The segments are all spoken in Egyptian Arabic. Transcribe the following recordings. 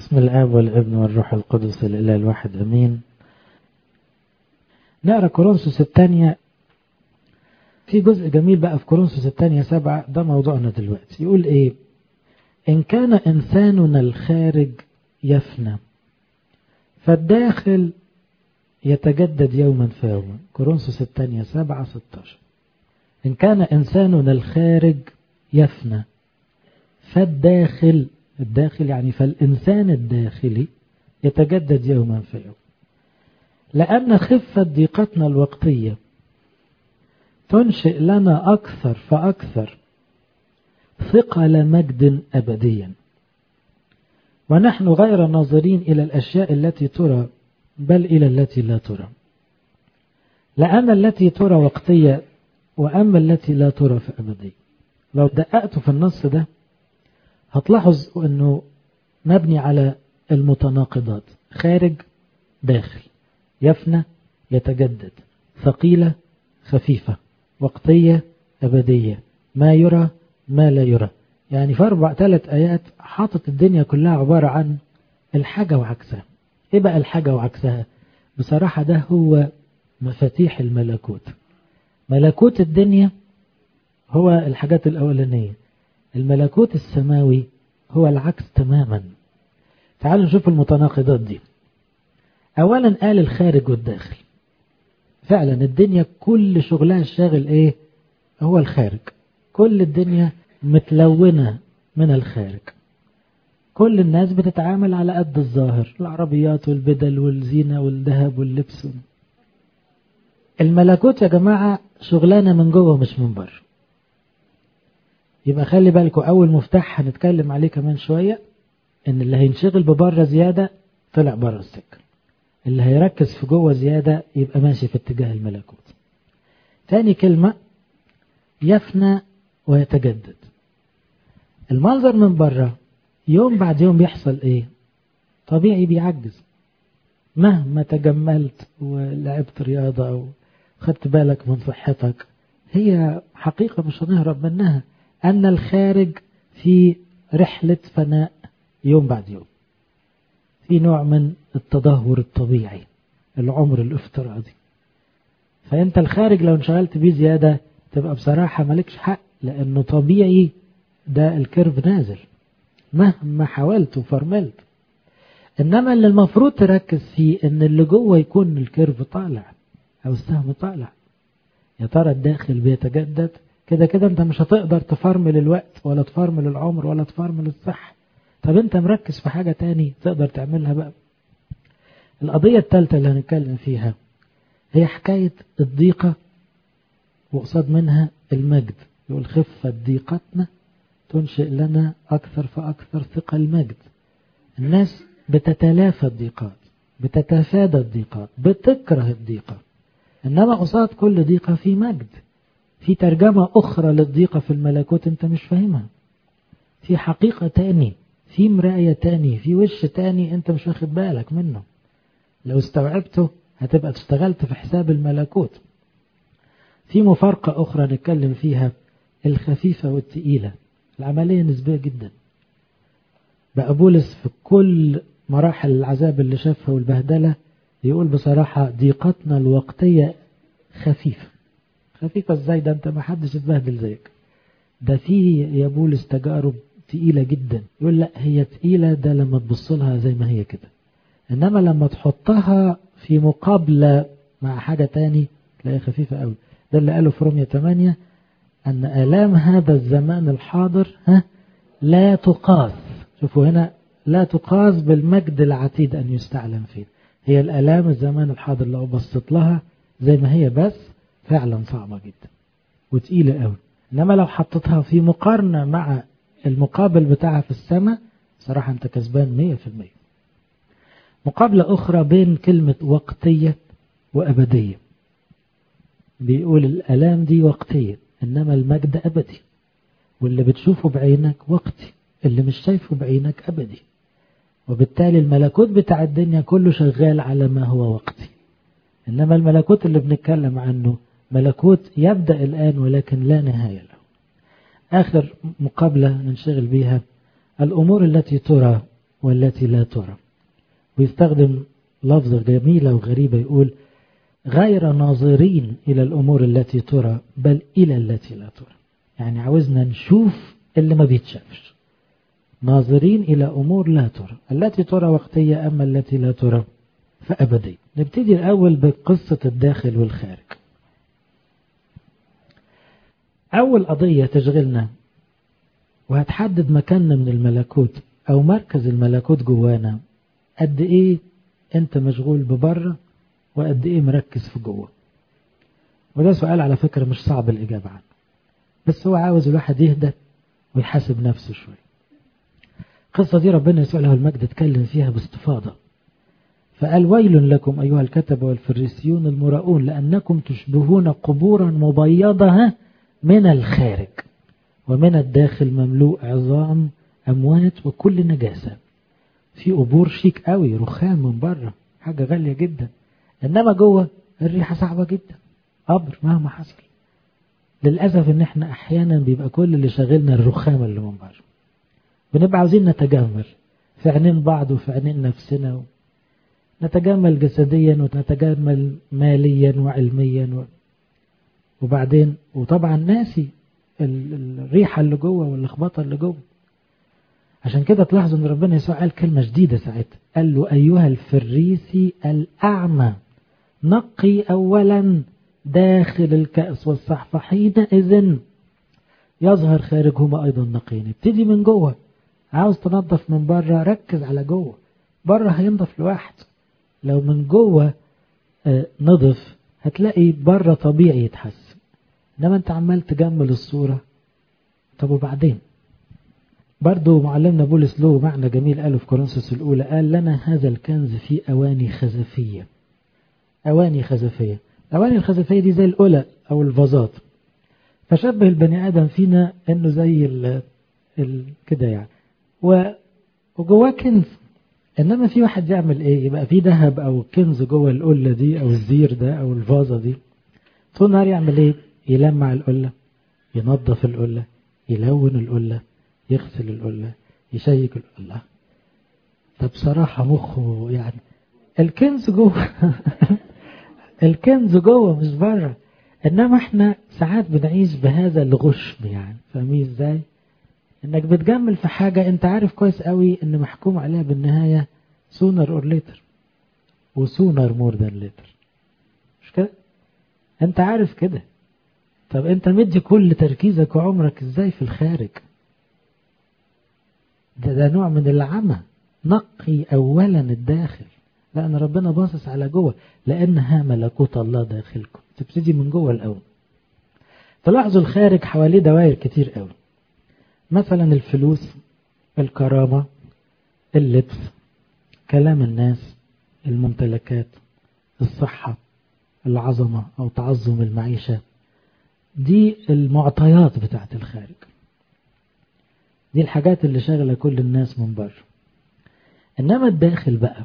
بسم الآب والابن والروح القدس الإله الواحد أمين نقرأ كورنثوس الثانية في جزء جميل بقى في كورنثوس الثانية سبعة ده موضوعنا دلوقتي يقول إيه إن كان إنساننا الخارج يفنى فالداخل يتجدد يوما فيوما كورنثوس الثانية سبعة ستاشر إن كان إنساننا الخارج يفنى فالداخل الداخل يعني فالإنسان الداخلي يتجدد يوما فيوم لأن خفة ضيقتنا الوقتية تنشئ لنا أكثر فأكثر ثقل مجد أبديا ونحن غير ناظرين إلى الأشياء التي ترى بل إلى التي لا ترى لأن التي ترى وقتية وأما التي لا ترى فأبدية لو دققت في النص ده هتلاحظ أنه مبني على المتناقضات خارج داخل يفنى يتجدد ثقيلة خفيفة وقتية أبدية ما يرى ما لا يرى يعني في أربع ثلاث آيات حاطط الدنيا كلها عبارة عن الحاجة وعكسها إيه بقى الحاجة وعكسها بصراحة ده هو مفاتيح الملكوت ملكوت الدنيا هو الحاجات الأولانية الملكوت السماوي هو العكس تماما تعالوا نشوف المتناقضات دي أولا قال الخارج والداخل فعلا الدنيا كل شغلها الشاغل ايه هو الخارج كل الدنيا متلونة من الخارج كل الناس بتتعامل على قد الظاهر العربيات والبدل والزينة والذهب واللبس الملكوت يا جماعة شغلانة من جوه مش من بره يبقى خلي بالكم أول مفتاح هنتكلم عليه كمان شوية إن اللي هينشغل ببره زيادة طلع بره السكة اللي هيركز في جوه زيادة يبقى ماشي في اتجاه الملكوت تاني كلمة يفنى ويتجدد المنظر من بره يوم بعد يوم بيحصل ايه طبيعي بيعجز مهما تجملت ولعبت رياضة أو خدت بالك من صحتك هي حقيقة مش هنهرب منها أن الخارج في رحلة فناء يوم بعد يوم في نوع من التدهور الطبيعي العمر الافتراضي فأنت الخارج لو انشغلت بيه زيادة تبقى بصراحة مالكش حق لأنه طبيعي ده الكيرف نازل مهما حاولت وفرملت إنما اللي المفروض تركز فيه إن اللي جوه يكون الكيرف طالع أو السهم طالع يا ترى الداخل بيتجدد كده كده انت مش هتقدر تفرمل الوقت ولا تفرمل العمر ولا تفرمل الصحة طب انت مركز في حاجة تاني تقدر تعملها بقى القضية الثالثة اللي هنتكلم فيها هي حكاية الضيقة وقصاد منها المجد يقول خفة ضيقتنا تنشئ لنا أكثر فأكثر ثقة المجد الناس بتتلافى الضيقات بتتفادى الضيقات بتكره الضيقة إنما قصاد كل ضيقة في مجد في ترجمة أخرى للضيقة في الملكوت أنت مش فاهمها في حقيقة تاني في مراية تاني في وش تاني أنت مش واخد بالك منه لو استوعبته هتبقى اشتغلت في حساب الملكوت في مفارقة أخرى نتكلم فيها الخفيفة والتقيلة العملية نسبية جدا بقى بولس في كل مراحل العذاب اللي شافها والبهدلة يقول بصراحة ضيقتنا الوقتية خفيفة خفيفة ازاي ده انت ما حدش اتبهدل زيك ده في يا بولس تجارب تقيلة جدا يقول لا هي تقيلة ده لما تبص لها زي ما هي كده انما لما تحطها في مقابلة مع حاجة تاني تلاقيها خفيفة قوي ده اللي قاله في رومية 8 ان الام هذا الزمان الحاضر ها لا تقاس شوفوا هنا لا تقاس بالمجد العتيد ان يستعلم فيه هي الالام الزمان الحاضر لو بصيت لها زي ما هي بس فعلا صعبة جدا وتقيلة قوي انما لو حطيتها في مقارنة مع المقابل بتاعها في السماء صراحة انت كسبان مية في المية مقابلة اخرى بين كلمة وقتية وابدية بيقول الالام دي وقتية انما المجد ابدي واللي بتشوفه بعينك وقتي اللي مش شايفه بعينك ابدي وبالتالي الملكوت بتاع الدنيا كله شغال على ما هو وقتي إنما الملكوت اللي بنتكلم عنه ملكوت يبدأ الآن ولكن لا نهاية له آخر مقابلة ننشغل بها الأمور التي ترى والتي لا ترى ويستخدم لفظة جميلة وغريبة يقول غير ناظرين إلى الأمور التي ترى بل إلى التي لا ترى يعني عاوزنا نشوف اللي ما بيتشافش ناظرين إلى أمور لا ترى التي ترى وقتية أما التي لا ترى فأبدية نبتدي الأول بقصة الداخل والخارج أول قضية تشغلنا وهتحدد مكاننا من الملكوت أو مركز الملكوت جوانا قد إيه أنت مشغول ببره وقد إيه مركز في جوه وده سؤال على فكرة مش صعب الإجابة عنه بس هو عاوز الواحد يهدى ويحاسب نفسه شوية القصة دي ربنا يسوع له المجد اتكلم فيها باستفاضة فقال ويل لكم أيها الكتبة والفريسيون المراؤون لأنكم تشبهون قبورا مبيضة من الخارج ومن الداخل مملوء عظام أموات وكل نجاسة في قبور شيك قوي رخام من بره حاجة غالية جدا إنما جوه الريحة صعبة جدا قبر مهما حصل للأسف إن إحنا أحيانا بيبقى كل اللي شاغلنا الرخام اللي من بره بنبقى عاوزين نتجمل في عينين بعض وفي عينين نفسنا نتجمل جسديا ونتجمل ماليا وعلميا و... وبعدين وطبعا ناسي الريحة اللي جوه واللخبطة اللي جوه عشان كده تلاحظوا ان ربنا يسوع قال كلمة جديدة ساعتها قال له أيها الفريسي الأعمى نقي أولا داخل الكأس والصحفة حينئذ يظهر خارجهما أيضا نقيين ابتدي من جوه عاوز تنظف من بره ركز على جوه بره هينضف لوحده لو من جوه اه نضف هتلاقي بره طبيعي يتحسن انما انت عمال تجمل الصورة طب وبعدين برضو معلمنا بولس له معنى جميل قاله في كورنثوس الأولى قال لنا هذا الكنز في أواني خزفية أواني خزفية الأواني الخزفية دي زي الأولى أو الفازات فشبه البني آدم فينا إنه زي ال ال كده يعني وجواه كنز إنما في واحد يعمل إيه يبقى في ذهب أو كنز جوه القلة دي أو الزير ده أو الفازة دي طول النهار يعمل إيه يلمع القلة ينظف القلة يلون القلة يغسل القلة يشيك القلة ده بصراحة مخه يعني الكنز جوه الكنز جوه مش بره انما احنا ساعات بنعيش بهذا الغشم يعني فاهمين ازاي انك بتجمل في حاجة انت عارف كويس قوي ان محكوم عليها بالنهاية sooner or later وسونر مور ذان later مش كده انت عارف كده طب انت مدي كل تركيزك وعمرك ازاي في الخارج ده, ده نوع من العمى نقي اولا الداخل لان ربنا باصص على جوه لانها ملكوت الله داخلكم تبتدي من جوه الاول تلاحظوا الخارج حواليه دوائر كتير قوي مثلا الفلوس الكرامة اللبس كلام الناس الممتلكات الصحة العظمة أو تعظم المعيشة دي المعطيات بتاعت الخارج دي الحاجات اللي شغلة كل الناس من بره إنما الداخل بقى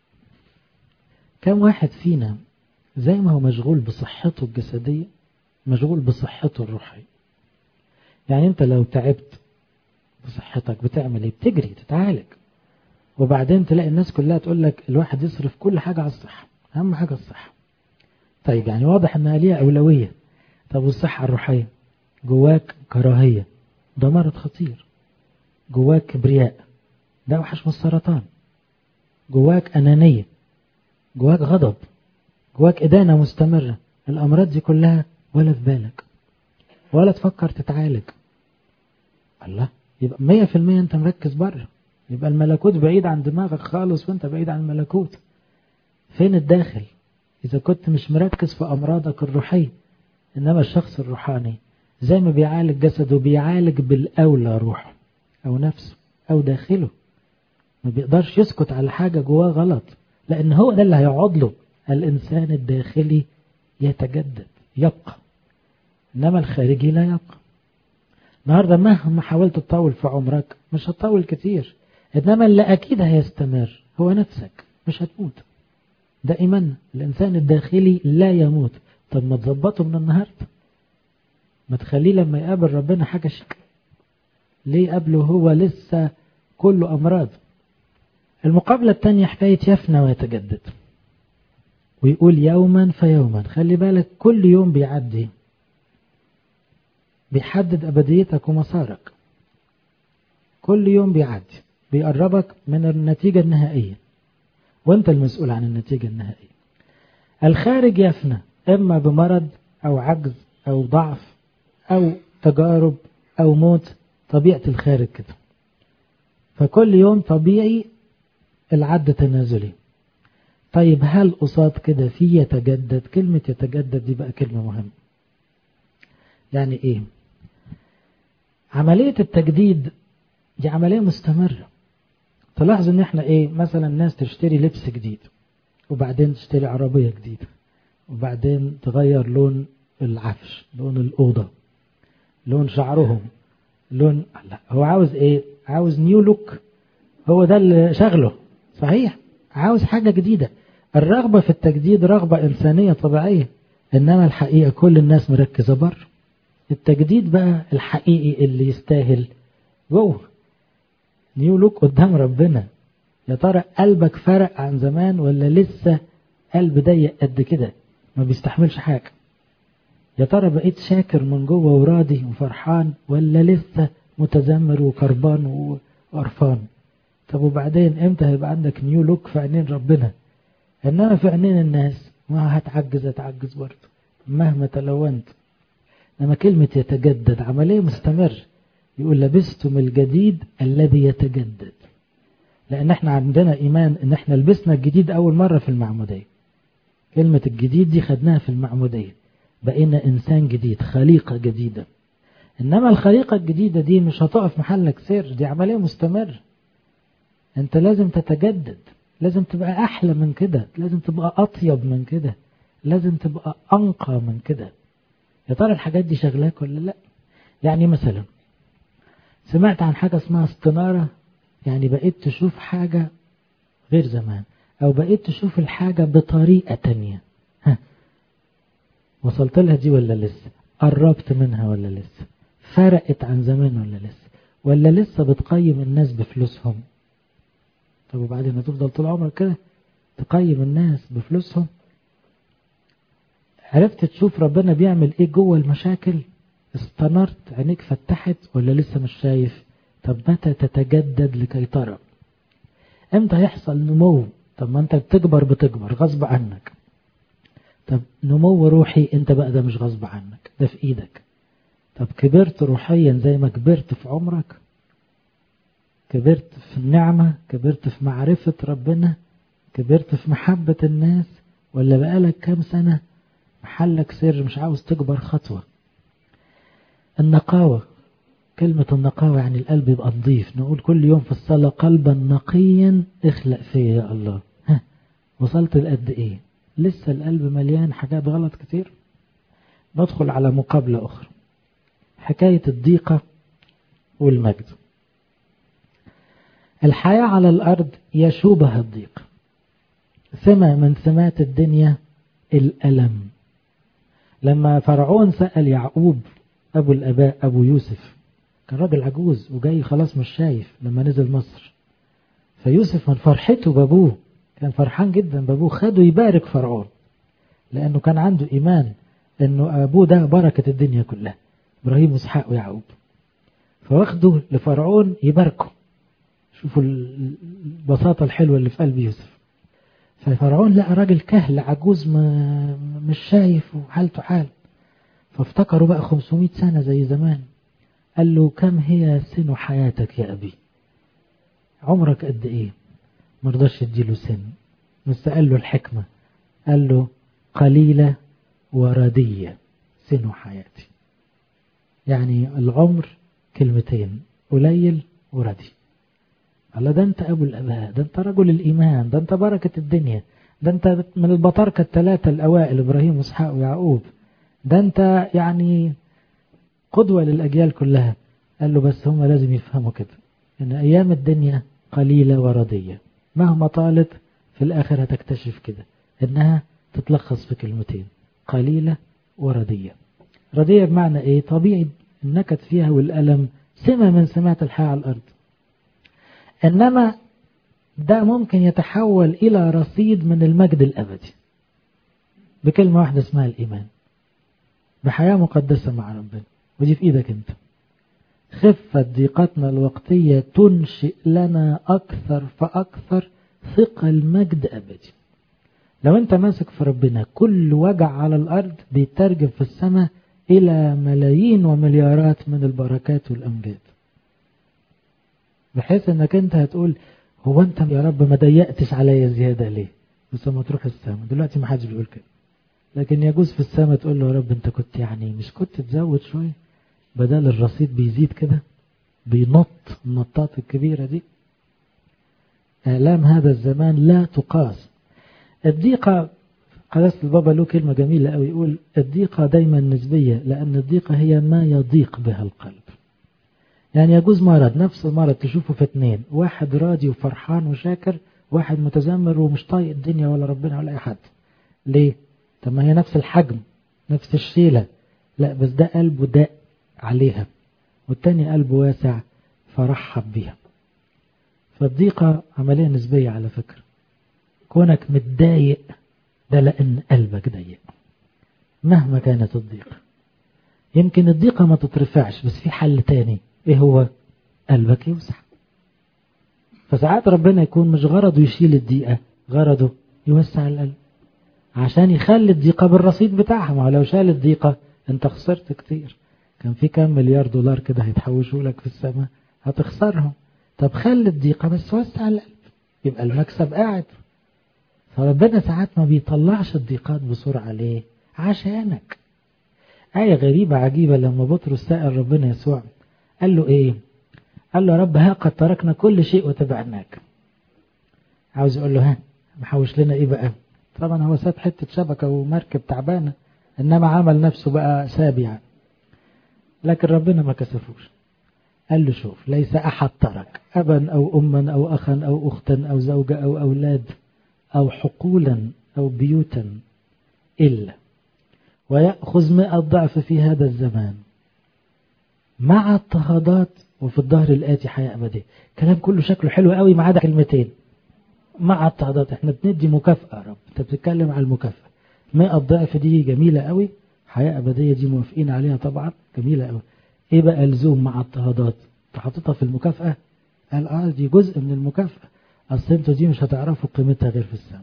كم واحد فينا زي ما هو مشغول بصحته الجسدية مشغول بصحته الروحية يعني انت لو تعبت بصحتك بتعمل ايه بتجري تتعالج وبعدين تلاقي الناس كلها تقول لك الواحد يصرف كل حاجة على الصحة اهم حاجة الصحة طيب يعني واضح انها ليها اولوية طب والصحة الروحية جواك كراهية ده مرض خطير جواك كبرياء ده اوحش من السرطان جواك انانية جواك غضب جواك إدانة مستمرة الأمراض دي كلها ولا في بالك ولا تفكر تتعالج الله يبقى مية في المية أنت مركز بره يبقى الملكوت بعيد عن دماغك خالص وأنت بعيد عن الملكوت فين الداخل إذا كنت مش مركز في أمراضك الروحية إنما الشخص الروحاني زي ما بيعالج جسده بيعالج بالأولى روحه أو نفسه أو داخله ما بيقدرش يسكت على حاجة جواه غلط لأن هو ده اللي هيقعد له الإنسان الداخلي يتجدد يبقى إنما الخارجي لا يبقى النهاردة مهما حاولت تطول في عمرك مش هتطول كتير إنما اللي أكيد هيستمر هو نفسك مش هتموت ده إيماننا الإنسان الداخلي لا يموت طب ما تظبطه من النهاردة ما تخليه لما يقابل ربنا حاجة شك ليه قبله هو لسه كله أمراض المقابلة الثانية حكاية يفنى ويتجدد ويقول يوما فيوما خلي بالك كل يوم بيعدي بيحدد أبديتك ومسارك كل يوم بيعدي بيقربك من النتيجة النهائية وانت المسؤول عن النتيجة النهائية الخارج يفنى إما بمرض أو عجز أو ضعف أو تجارب أو موت طبيعة الخارج كده فكل يوم طبيعي العد تنازلي طيب هل قصاد كده في يتجدد كلمة يتجدد دي بقى كلمة مهمة يعني ايه عملية التجديد دي عملية مستمرة تلاحظ ان احنا ايه مثلا الناس تشتري لبس جديد وبعدين تشتري عربية جديدة وبعدين تغير لون العفش لون الأوضة لون شعرهم لون لا هو عاوز ايه عاوز نيو لوك هو ده اللي شغله صحيح عاوز حاجة جديدة الرغبة في التجديد رغبة إنسانية طبيعية إنما الحقيقة كل الناس مركزة بره التجديد بقى الحقيقي اللي يستاهل جوه نيو لوك قدام ربنا يا ترى قلبك فرق عن زمان ولا لسه قلب ضيق قد كده ما بيستحملش حاجة يا ترى بقيت شاكر من جوه وراضي وفرحان ولا لسه متذمر وكربان وقرفان طب وبعدين امتى هيبقى عندك نيو لوك في عينين ربنا انما في عينين الناس ما هتعجز هتعجز برضه مهما تلونت لما كلمة يتجدد عملية مستمر يقول لبستم الجديد الذي يتجدد لان احنا عندنا ايمان ان احنا لبسنا الجديد اول مرة في المعمودية كلمة الجديد دي خدناها في المعمودية بقينا انسان جديد خليقة جديدة انما الخليقة الجديدة دي مش هتقف محلك سر دي عملية مستمر انت لازم تتجدد لازم تبقى احلى من كده لازم تبقى اطيب من كده لازم تبقى انقى من كده يا ترى الحاجات دي شغلاك ولا لا يعني مثلا سمعت عن حاجة اسمها استنارة يعني بقيت تشوف حاجة غير زمان او بقيت تشوف الحاجة بطريقة تانية ها وصلت لها دي ولا لسه قربت منها ولا لسه فرقت عن زمان ولا لسه ولا لسه بتقيم الناس بفلوسهم طب وبعدين هتفضل طول عمرك كده تقيم الناس بفلوسهم عرفت تشوف ربنا بيعمل ايه جوه المشاكل استنرت عينيك فتحت ولا لسه مش شايف طب متى تتجدد لكي ترى امتى يحصل نمو طب ما انت بتكبر بتكبر غصب عنك طب نمو روحي انت بقى ده مش غصب عنك ده في ايدك طب كبرت روحيا زي ما كبرت في عمرك كبرت في النعمة كبرت في معرفة ربنا كبرت في محبة الناس ولا بقالك كام سنة محلك سر مش عاوز تكبر خطوة النقاوة كلمة النقاوة يعني القلب يبقى نظيف نقول كل يوم في الصلاة قلبا نقيا اخلق فيا يا الله ها وصلت لقد ايه لسه القلب مليان حاجات غلط كتير ندخل على مقابلة أخرى حكاية الضيقة والمجد الحياة على الأرض يشوبها الضيق سمة من سمات الدنيا الألم لما فرعون سأل يعقوب أبو الأباء أبو يوسف كان راجل عجوز وجاي خلاص مش شايف لما نزل مصر فيوسف من فرحته بابوه كان فرحان جدا بابوه خده يبارك فرعون لأنه كان عنده إيمان أنه أبوه ده بركة الدنيا كلها إبراهيم وإسحاق ويعقوب فواخده لفرعون يباركه شوفوا البساطة الحلوة اللي في قلب يوسف ففرعون لقى راجل كهل عجوز ما مش شايف وحالته حال فافتكروا بقى 500 سنة زي زمان قال له كم هي سن حياتك يا أبي عمرك قد إيه مرضاش يديله سن بس قال له الحكمة قال له قليلة وردية سن حياتي يعني العمر كلمتين قليل وردي الله ده انت ابو الاباء ده انت رجل الايمان ده انت بركة الدنيا ده انت من البطاركة الثلاثة الاوائل ابراهيم واسحاق ويعقوب ده انت يعني قدوة للاجيال كلها قال له بس هم لازم يفهموا كده ان ايام الدنيا قليلة وردية مهما طالت في الاخر هتكتشف كده انها تتلخص في كلمتين قليلة وردية ردية بمعنى ايه طبيعي النكد فيها والألم سمة من سمات الحياة على الأرض إنما ده ممكن يتحول إلى رصيد من المجد الأبدي بكلمة واحدة اسمها الإيمان بحياة مقدسة مع ربنا ودي في إيدك أنت خفة ضيقتنا الوقتية تنشئ لنا أكثر فأكثر ثقل مجد أبدي لو أنت ماسك في ربنا كل وجع على الأرض بيترجم في السماء إلى ملايين ومليارات من البركات والأمجاد بحيث أنك أنت هتقول هو أنت يا رب ما ضيقتش عليا زيادة ليه بس ما تروح السماء دلوقتي ما حدش بيقول كده لكن يجوز في السماء تقول له يا رب أنت كنت يعني مش كنت تزود شوية بدل الرصيد بيزيد كده بينط النطات الكبيرة دي آلام هذا الزمان لا تقاس الضيقة قداسة البابا له كلمة جميلة أوي يقول الضيقة دايما نسبية لأن الضيقة هي ما يضيق بها القلب يعني يجوز مرض نفس المرض تشوفه في اثنين واحد راضي وفرحان وشاكر واحد متذمر ومش طايق الدنيا ولا ربنا ولا أي حد ليه؟ طب ما هي نفس الحجم نفس الشيلة لا بس ده قلبه داء عليها والتاني قلبه واسع فرحب بيها فالضيقة عملية نسبية على فكرة كونك متضايق ده لأن قلبك ضيق مهما كانت الضيقة يمكن الضيقة ما تترفعش بس في حل تاني ايه هو قلبك يوسع فساعات ربنا يكون مش غرضه يشيل الضيقة غرضه يوسع القلب عشان يخلي الضيقة بالرصيد بتاعها ما لو شال الضيقة انت خسرت كتير كان في كام مليار دولار كده هيتحوشوا لك في السماء هتخسرهم طب خلي الضيقة بس وسع القلب يبقى المكسب قاعد فربنا ساعات ما بيطلعش الضيقات بسرعة ليه عشانك آية غريبة عجيبة لما بطرس سأل ربنا يسوع قال له ايه قال له يا رب ها قد تركنا كل شيء وتبعناك عاوز يقول له ها محوش لنا ايه بقى طبعا هو ساب حتة شبكة ومركب تعبانة انما عمل نفسه بقى ساب يعني لكن ربنا ما كسفوش قال له شوف ليس أحد ترك أبا أو أما أو أخا أو أختا أو زوجة أو أولاد أو حقولا أو بيوتا إلا ويأخذ مئة ضعف في هذا الزمان مع اضطهادات وفي الظهر الآتي حياة أبدية كلام كله شكله حلو قوي ما عدا كلمتين مع اضطهادات احنا بندي مكافأة يا رب انت بتتكلم على المكافأة مئة ضعف دي جميلة قوي حياة أبدية دي موافقين عليها طبعا جميلة قوي ايه بقى لزوم مع اضطهادات حاططها في المكافأة قال اه دي جزء من المكافأة اصل انتوا دي مش هتعرفوا قيمتها غير في السماء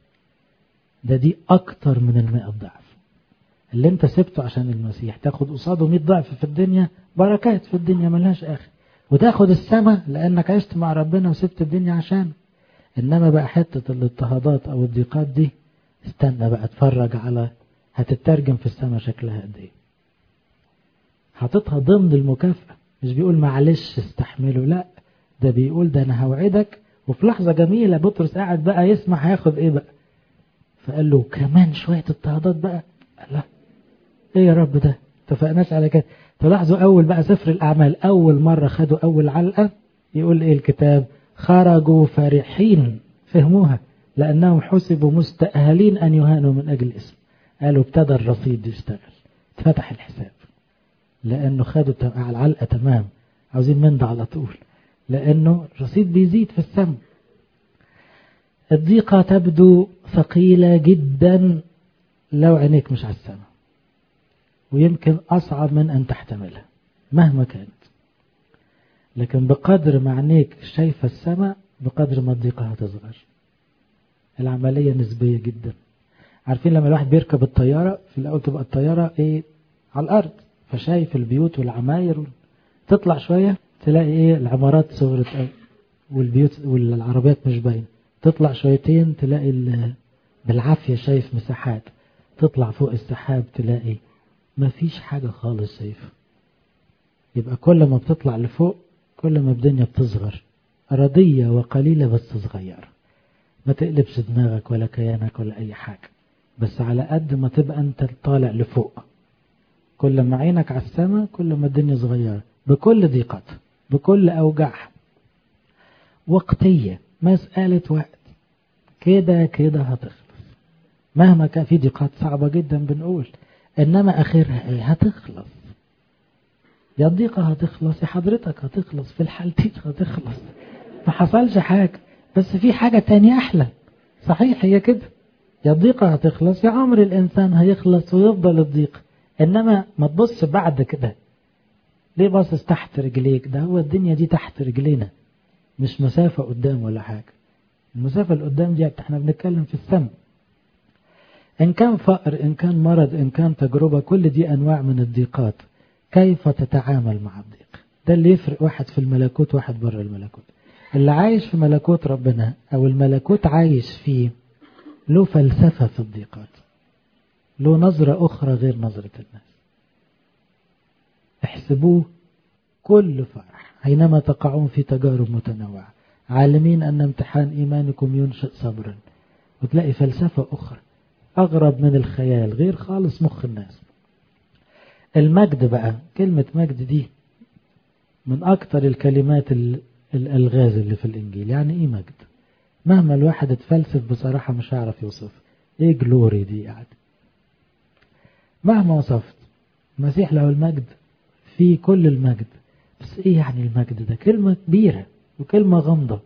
ده دي اكتر من المئة ضعف اللي انت سبته عشان المسيح تاخد قصاده 100 ضعف في الدنيا بركات في الدنيا ملهاش اخر وتاخد السماء لانك عشت مع ربنا وسبت الدنيا عشان انما بقى حتة الاضطهادات او الضيقات دي استنى بقى اتفرج على هتترجم في السماء شكلها قد ايه حاططها ضمن المكافأة مش بيقول معلش استحمله لا ده بيقول ده انا هوعدك وفي لحظة جميلة بطرس قاعد بقى يسمع هياخد ايه بقى فقال له كمان شوية اضطهادات بقى قال له ايه يا رب ده اتفقناش على كده تلاحظوا اول بقى سفر الاعمال اول مرة خدوا اول علقة يقول ايه الكتاب خرجوا فرحين فهموها لانهم حسبوا مستأهلين ان يهانوا من اجل الاسم قالوا ابتدى الرصيد يشتغل اتفتح الحساب لانه خدوا على العلقة تمام عاوزين من ده على طول لانه الرصيد بيزيد في السم الضيقة تبدو ثقيلة جدا لو عينيك مش على السماء ويمكن أصعب من أن تحتملها مهما كانت لكن بقدر ما عينيك شايفة السماء بقدر ما الضيقة هتصغر العملية نسبية جدا عارفين لما الواحد بيركب الطيارة في الأول تبقى الطيارة إيه على الأرض فشايف البيوت والعماير تطلع شوية تلاقي إيه العمارات صغرت قوي والبيوت والعربيات مش باينة تطلع شويتين تلاقي بالعافية شايف مساحات تطلع فوق السحاب تلاقي ما فيش حاجة خالص شايفة يبقى كل ما بتطلع لفوق كل ما الدنيا بتصغر أرضية وقليلة بس صغيرة ما تقلبش دماغك ولا كيانك ولا أي حاجة بس على قد ما تبقى أنت طالع لفوق كل ما عينك على السماء كل ما الدنيا صغيرة بكل ضيقتها بكل أوجاعها وقتية مسألة وقت كده كده هتخلص مهما كان في ضيقات صعبة جدا بنقول إنما آخرها إيه هتخلص يا الضيقة هتخلص يا حضرتك هتخلص في الحالتين هتخلص ما حصلش حاجة بس في حاجة تانية أحلى صحيح هي كده يا الضيقة هتخلص يا عمر الإنسان هيخلص ويفضل الضيق إنما ما تبص بعد كده ليه باصص تحت رجليك ده هو الدنيا دي تحت رجلينا مش مسافة قدام ولا حاجة المسافة اللي قدام دي احنا بنتكلم في السماء إن كان فقر إن كان مرض إن كان تجربة كل دي أنواع من الضيقات كيف تتعامل مع الضيق ده اللي يفرق واحد في الملكوت واحد بره الملكوت اللي عايش في ملكوت ربنا أو الملكوت عايش فيه له فلسفة في الضيقات له نظرة أخرى غير نظرة الناس احسبوه كل فرح حينما تقعون في تجارب متنوعة عالمين أن امتحان إيمانكم ينشئ صبرا وتلاقي فلسفة أخرى أغرب من الخيال غير خالص مخ الناس المجد بقى كلمة مجد دي من أكتر الكلمات الألغاز اللي في الإنجيل يعني إيه مجد مهما الواحد اتفلسف بصراحة مش هعرف يوصف إيه جلوري دي يعني مهما وصفت المسيح له المجد في كل المجد بس إيه يعني المجد ده كلمة كبيرة وكلمة غامضة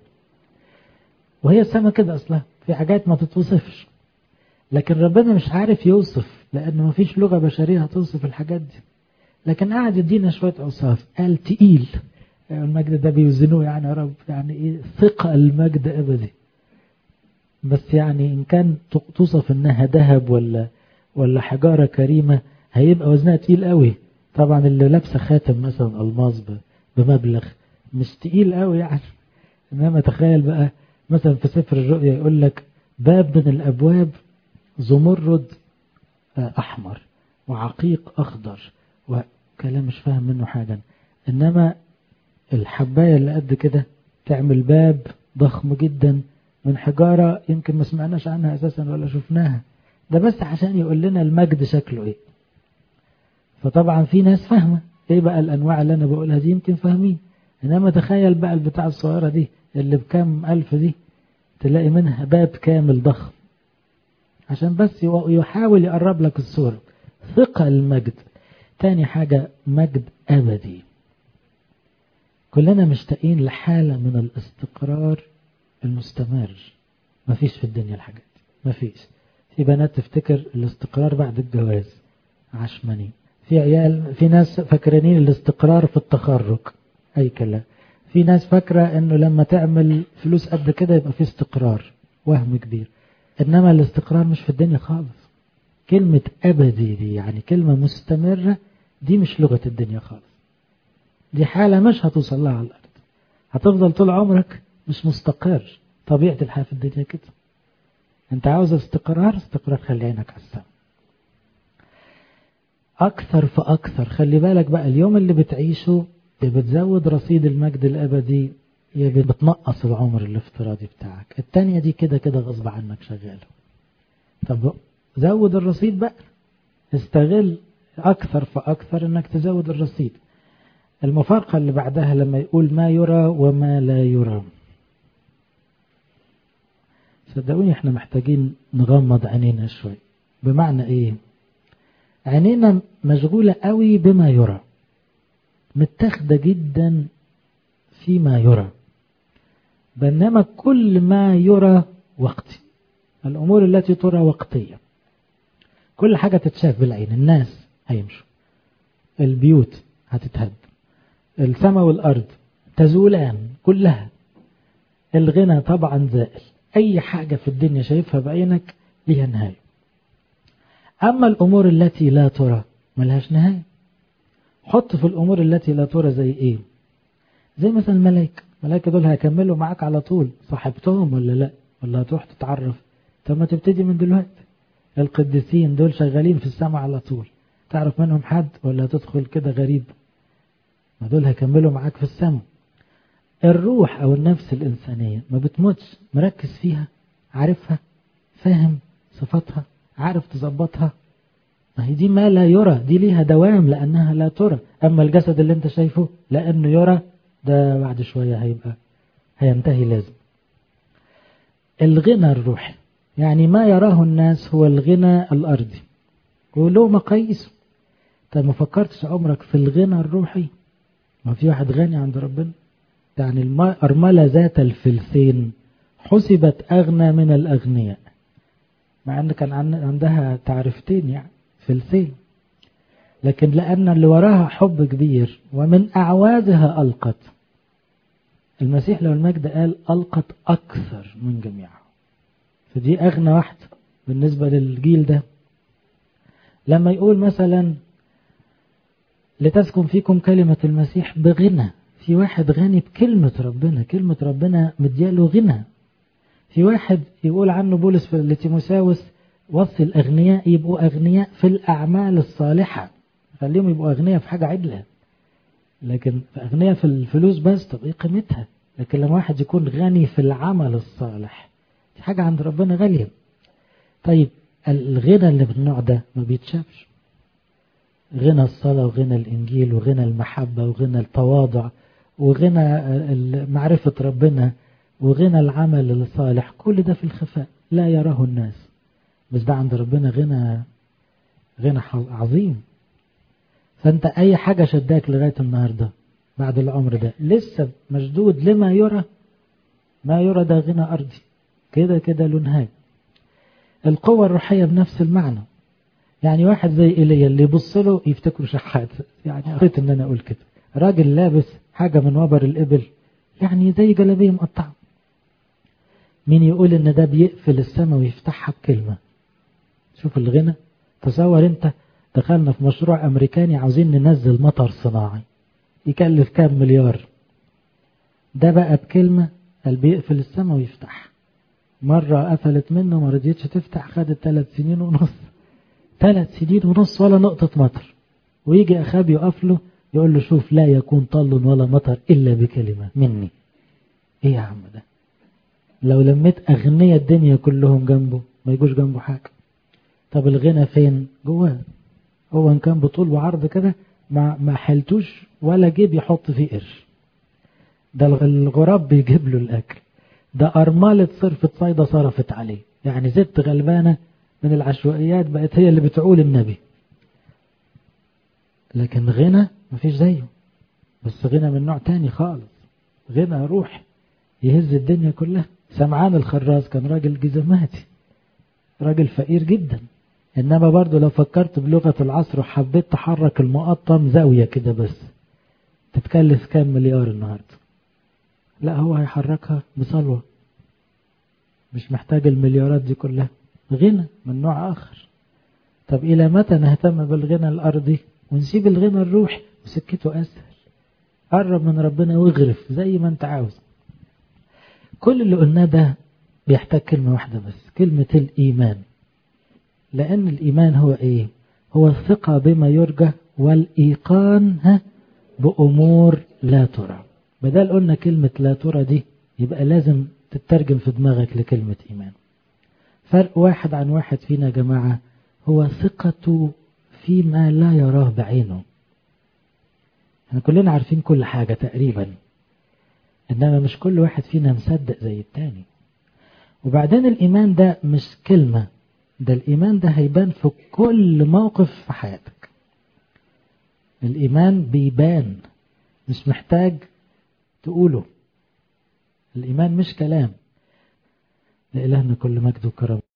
وهي السما كده أصلا في حاجات ما تتوصفش لكن ربنا مش عارف يوصف لأن ما فيش لغة بشرية هتوصف الحاجات دي لكن قاعد يدينا شوية أوصاف قال تقيل المجد ده بيوزنوه يعني يا رب يعني إيه ثقة المجد أبدي بس يعني إن كان توصف إنها ذهب ولا ولا حجارة كريمة هيبقى وزنها تقيل قوي طبعا اللي لابسة خاتم مثلا ألماس بمبلغ مش تقيل قوي يعني إنما تخيل بقى مثلا في سفر الرؤيا يقول لك باب من الأبواب زمرد أحمر وعقيق أخضر وكلام مش فاهم منه حاجة إنما الحباية اللي قد كده تعمل باب ضخم جدا من حجارة يمكن ما سمعناش عنها أساسا ولا شفناها ده بس عشان يقول لنا المجد شكله إيه فطبعا في ناس فاهمة إيه بقى الأنواع اللي أنا بقولها دي يمكن فاهمين إنما تخيل بقى البتاع الصغيرة دي اللي بكام ألف دي تلاقي منها باب كامل ضخم عشان بس يحاول يقرب لك الصورة ثقة المجد تاني حاجة مجد أبدي كلنا مشتاقين لحالة من الاستقرار المستمر مفيش في الدنيا الحاجات دي مفيش في بنات تفتكر الاستقرار بعد الجواز عشماني في عيال في ناس فاكرين الاستقرار في التخرج أي كلام في ناس فاكرة انه لما تعمل فلوس قد كده يبقى في استقرار وهم كبير انما الاستقرار مش في الدنيا خالص كلمة ابدي دي يعني كلمة مستمرة دي مش لغة الدنيا خالص دي حالة مش هتوصل لها على الارض هتفضل طول عمرك مش مستقر طبيعة الحياة في الدنيا كده انت عاوز استقرار استقرار خلي عينك على السما اكثر فاكثر خلي بالك بقى اليوم اللي بتعيشه يا بتزود رصيد المجد الأبدي يا بتنقص العمر الافتراضي بتاعك التانية دي كده كده غصب عنك شغالة طب زود الرصيد بقى استغل أكثر فأكثر أنك تزود الرصيد المفارقة اللي بعدها لما يقول ما يرى وما لا يرى صدقوني احنا محتاجين نغمض عينينا شوي بمعنى ايه عينينا مشغولة قوي بما يرى متاخدة جدا فيما يرى بينما كل ما يرى وقتي الأمور التي ترى وقتية كل حاجة تتشاف بالعين الناس هيمشوا البيوت هتتهد السماء والأرض تزولان كلها الغنى طبعا زائل أي حاجة في الدنيا شايفها بعينك ليها نهاية أما الأمور التي لا ترى ملهاش نهاية حط في الأمور التي لا ترى زي إيه زي مثلا الملائكة الملائكة دول هيكملوا معاك على طول صاحبتهم ولا لا ولا هتروح تتعرف طب ما تبتدي من دلوقتي القديسين دول شغالين في السماء على طول تعرف منهم حد ولا هتدخل كده غريب ما دول هيكملوا معاك في السماء الروح أو النفس الإنسانية ما بتموتش مركز فيها عارفها فاهم صفاتها عارف تظبطها ما هي دي ما لا يرى دي ليها دوام لأنها لا ترى أما الجسد اللي انت شايفه لأنه يرى ده بعد شوية هيبقى هينتهي لازم الغنى الروحي يعني ما يراه الناس هو الغنى الأرضي وله مقاييسه طب ما فكرتش عمرك في الغنى الروحي ما في واحد غني عند ربنا يعني الأرملة ذات الفلسين حسبت أغنى من الأغنياء مع أن كان عندها تعرفتين يعني فلسين لكن لأن اللي وراها حب كبير ومن أعوازها ألقت المسيح لو المجد قال ألقت أكثر من جميعها فدي أغنى واحدة بالنسبة للجيل ده لما يقول مثلا لتسكن فيكم كلمة المسيح بغنى في واحد غني بكلمة ربنا كلمة ربنا مدياله غنى في واحد يقول عنه بولس في لتيموساوس وصي الأغنياء يبقوا أغنياء في الأعمال الصالحة خليهم يبقوا أغنياء في حاجة عدلة لكن أغنياء في الفلوس بس طب إيه قيمتها لكن لما واحد يكون غني في العمل الصالح دي حاجة عند ربنا غالية طيب الغنى اللي من النوع ده ما بيتشافش غنى الصلاة وغنى الإنجيل وغنى المحبة وغنى التواضع وغنى معرفة ربنا وغنى العمل الصالح كل ده في الخفاء لا يراه الناس بس ده عند ربنا غنى غنى عظيم فانت اي حاجة شداك لغاية النهاردة بعد العمر ده لسه مشدود لما يرى ما يرى ده غنى ارضي كده كده له نهاية القوة الروحية بنفس المعنى يعني واحد زي ايليا اللي يبص له يفتكره شحات يعني قريت ان انا اقول كده راجل لابس حاجة من وبر الابل يعني زي جلابيه مقطعه مين يقول ان ده بيقفل السماء ويفتحها بكلمة شوف الغنى تصور انت دخلنا في مشروع امريكاني عاوزين ننزل مطر صناعي يكلف كام مليار ده بقى بكلمة قال بيقفل السماء ويفتحها مرة قفلت منه ما رضيتش تفتح خدت ثلاث سنين ونص ثلاث سنين ونص ولا نقطة مطر ويجي أخاب يقف له يقول له شوف لا يكون طل ولا مطر إلا بكلمة مني إيه يا عم ده لو لميت أغنية الدنيا كلهم جنبه ما يجوش جنبه حاجة طب الغنى فين جواه هو إن كان بطول وعرض كده ما ما حلتوش ولا جيب يحط فيه قرش ده الغراب بيجيب له الأكل ده أرملة صرفة صيدة صرفت عليه يعني ست غلبانة من العشوائيات بقت هي اللي بتعول النبي لكن غنى مفيش زيه بس غنى من نوع تاني خالص غنى روح يهز الدنيا كلها سمعان الخراز كان راجل جزماتي راجل فقير جدا إنما برضو لو فكرت بلغة العصر وحبيت تحرك المقطم زاوية كده بس تتكلف كام مليار النهاردة لا هو هيحركها بصلوة مش محتاج المليارات دي كلها غنى من نوع آخر طب إلى متى نهتم بالغنى الأرضي ونسيب الغنى الروحي وسكته أسهل قرب من ربنا واغرف زي ما انت عاوز كل اللي قلناه ده بيحتاج كلمة واحدة بس كلمة الإيمان لأن الإيمان هو إيه هو الثقة بما يرجى والإيقان ها بأمور لا ترى بدل قلنا كلمة لا ترى دي يبقى لازم تترجم في دماغك لكلمة إيمان فرق واحد عن واحد فينا يا جماعة هو ثقته فيما لا يراه بعينه احنا كلنا عارفين كل حاجة تقريبا إنما مش كل واحد فينا مصدق زي التاني وبعدين الإيمان ده مش كلمة ده الإيمان ده هيبان في كل موقف في حياتك الإيمان بيبان مش محتاج تقوله الإيمان مش كلام لإلهنا كل مجد وكرم